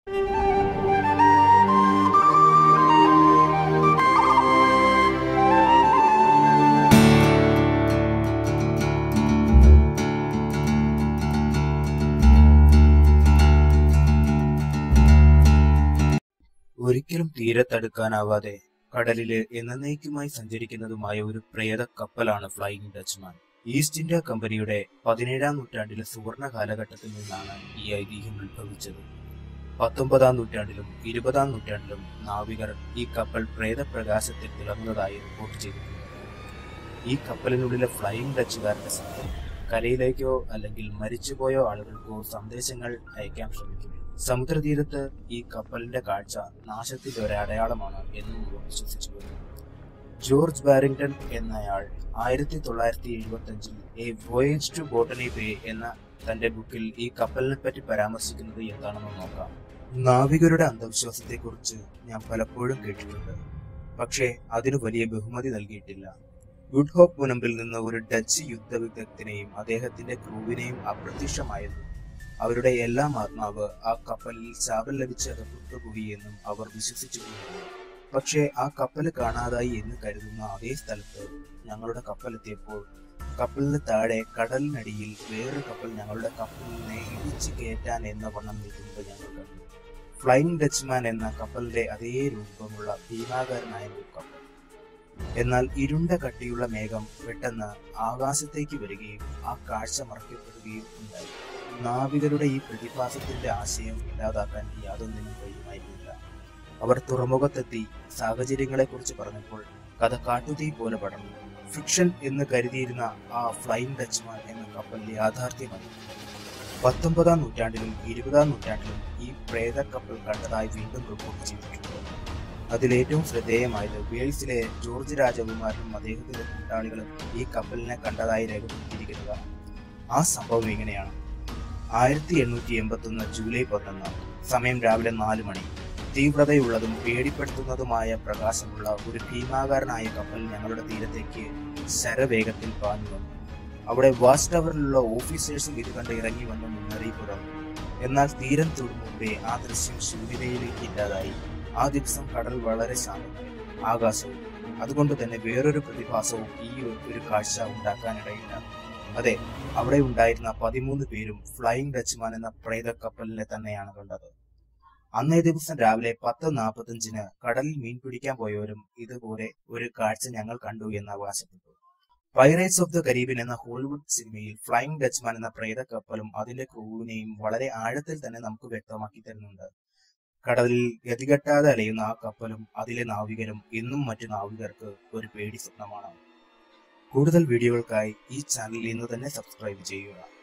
ഒരിക്കലും തീരത്തടുക്കാനാവാതെ കടലില് എന്നേക്കുമായി സഞ്ചരിക്കുന്നതുമായ ഒരു പ്രേത കപ്പലാണ് ഫ്ലൈയിങ് ഡച്ച്മാൻ ഈസ്റ്റ് ഇന്ത്യ കമ്പനിയുടെ പതിനേഴാം നൂറ്റാണ്ടിലെ സുവർണ കാലഘട്ടത്തിൽ നിന്നാണ് ഈ ഐതിഹ്യം ഉത്ഭവിച്ചത് പത്തൊമ്പതാം നൂറ്റാണ്ടിലും ഇരുപതാം നൂറ്റാണ്ടിലും നാവികർ ഈ കപ്പൽ പ്രേതപ്രകാശത്തിൽ തിളങ്ങുന്നതായി റിപ്പോർട്ട് ചെയ്തിട്ടുണ്ട് ഈ കപ്പലിനുള്ളിലെ ഫ്ലൈയിങ് ഡച്ചുകാരുടെ സംഘം കരയിലേക്കോ അല്ലെങ്കിൽ മരിച്ചുപോയോ ആളുകൾക്കോ സന്ദേശങ്ങൾ അയക്കാൻ ശ്രമിക്കും സമുദ്രതീരത്ത് ഈ കപ്പലിന്റെ കാഴ്ച നാശത്തിന്റെ ഒരു അടയാളമാണ് എന്നും ഇവർ വിശ്വസിച്ചു വരുന്നു ജോർജ് ബാരിങ്ടൺ എന്നയാൾ ആയിരത്തി തൊള്ളായിരത്തി എഴുപത്തി അഞ്ചിൽ a voyage to Botany Bay എന്ന തന്റെ ബുക്കിൽ ഈ കപ്പലിനെ പറ്റി പരാമർശിക്കുന്നത് എന്താണെന്ന് നോക്കാം നാവികരുടെ അന്ധവിശ്വാസത്തെക്കുറിച്ച് ഞാൻ പലപ്പോഴും കേട്ടിട്ടുണ്ട് പക്ഷേ അതിന് വലിയ ബഹുമതി നൽകിയിട്ടില്ല ഗുഡ് ഹോപ്പ് മുനമ്പിൽ നിന്ന് ഒരു ഡച്ച് യുദ്ധവിദഗ്ധനെയും അദ്ദേഹത്തിന്റെ ക്രൂവിനെയും അപ്രത്യക്ഷമായെന്നും അവരുടെ എല്ലാം ആത്മാവ് ആ കപ്പലിൽ ശാപം ലഭിച്ച് അകപ്പെട്ടുപോയി എന്നും അവർ വിശ്വസിച്ചിരുന്നു പക്ഷേ ആ കപ്പൽ കാണാതായി എന്ന് കരുതുന്ന അതേ സ്ഥലത്ത് ഞങ്ങളുടെ കപ്പലെത്തിയപ്പോൾ കപ്പലിന് താഴെ കടലിനടിയിൽ വേറൊരു കപ്പൽ ഞങ്ങളുടെ കപ്പലിനെ ഇടിച്ചു കയറ്റാൻ എന്ന വണ്ണം നിൽക്കുന്നത് ഞങ്ങൾ കണ്ടു ഫ്ലൈയിങ് ഡച്ച്മാൻ എന്ന കപ്പലിന്റെ അതേ രൂപമുള്ള ഭീമാകാരനായ ഒരു കപ്പൽ എന്നാൽ ഇരുണ്ട കട്ടിയുള്ള മേഘം പെട്ടെന്ന് ആകാശത്തേക്ക് വരികയും ആ കാഴ്ച മറക്കപ്പെടുകയും ഉണ്ടായി നാവികരുടെ ഈ പ്രതിഭാസത്തിന്റെ ആശയം ഇല്ലാതാക്കാൻ യാതൊന്നിനും കഴിയുമായിരുന്നില്ല അവർ തുറമുഖത്തെത്തി സാഹചര്യങ്ങളെക്കുറിച്ച് പറഞ്ഞപ്പോൾ കഥ കാട്ടുതീ പോലെ പടർന്നു ഫിക്ഷൻ എന്ന് കരുതിയിരുന്ന ആ ഫ്ലൈയിങ് ഡച്ച്മാൻ എന്ന കപ്പൽ യാഥാർത്ഥ്യമായി പത്തൊമ്പതാം നൂറ്റാണ്ടിലും ഇരുപതാം നൂറ്റാണ്ടിലും ഈ പ്രേത കപ്പൽ കണ്ടതായി വീണ്ടും റിപ്പോർട്ട് ചെയ്തിട്ടുണ്ട് അതിലേറ്റവും ശ്രദ്ധേയമായത് വെയിൽസിലെ ജോർജ് രാജകുമാരനും അദ്ദേഹത്തിന്റെ കൂട്ടാളികളും ഈ കപ്പലിനെ കണ്ടതായി രേഖപ്പെടുത്തിയിരിക്കുന്നതാണ് ആ സംഭവം ഇങ്ങനെയാണ് ആയിരത്തി എണ്ണൂറ്റി എൺപത്തി ഒന്ന് ജൂലൈ പതിനൊന്ന് സമയം രാവിലെ നാല് മണി തീവ്രതയുള്ളതും പേടിപ്പെടുത്തുന്നതുമായ പ്രകാശമുള്ള ഒരു ഭീമാകാരനായ കപ്പൽ ഞങ്ങളുടെ തീരത്തേക്ക് ശരവേഗത്തിൽ പാഞ്ഞു വന്നു അവിടെ വാച്ച് ടവറിലുള്ള ഓഫീസേഴ്സും ഇത് കണ്ട് ഇറങ്ങി വന്ന് മുന്നറിയിപ്പ് തന്നു എന്നാൽ തീരം തൊടും മുമ്പേ ആ ദൃശ്യം ശൂന്യതയിലേക്ക് ഇല്ലാതായി ആ ദിവസം കടൽ വളരെ ശാന്തമായി ആകാശവും അതുകൊണ്ട് തന്നെ വേറൊരു പ്രതിഭാസവും ഈ ഒരു കാഴ്ച ഉണ്ടാക്കാനിടയില്ല അതെ അവിടെ ഉണ്ടായിരുന്ന പതിമൂന്ന് പേരും ഫ്ലൈയിങ് ഡച്ച്മാൻ എന്ന പ്രേത കപ്പലിനെ തന്നെയാണ് കണ്ടത് അന്നേ ദിവസം രാവിലെ പത്ത് നാൽപ്പത്തഞ്ചിന് കടലിൽ മീൻ പിടിക്കാൻ പോയവരും ഇതുപോലെ ഒരു കാഴ്ച ഞങ്ങൾ കണ്ടു എന്ന് അവകാശപ്പെട്ടു പൈറേറ്റ്സ് ഓഫ് ദ കരീബിൻ എന്ന ഹോളിവുഡ് സിനിമയിൽ ഫ്ലൈയിങ് ഡച്ച്മാൻ എന്ന പ്രേത കപ്പലും അതിന്റെ ക്രൂവിനെയും വളരെ ആഴത്തിൽ തന്നെ നമുക്ക് വ്യക്തമാക്കി തരുന്നുണ്ട് കടലിൽ ഗതികെട്ടാതെ അലയുന്ന ആ കപ്പലും അതിലെ നാവികരും ഇന്നും മറ്റു നാവികർക്ക് ഒരു പേടി സ്വപ്നമാണ് കൂടുതൽ വീഡിയോകൾക്കായി ഈ ചാനൽ ഇന്ന് തന്നെ സബ്സ്ക്രൈബ് ചെയ്യുക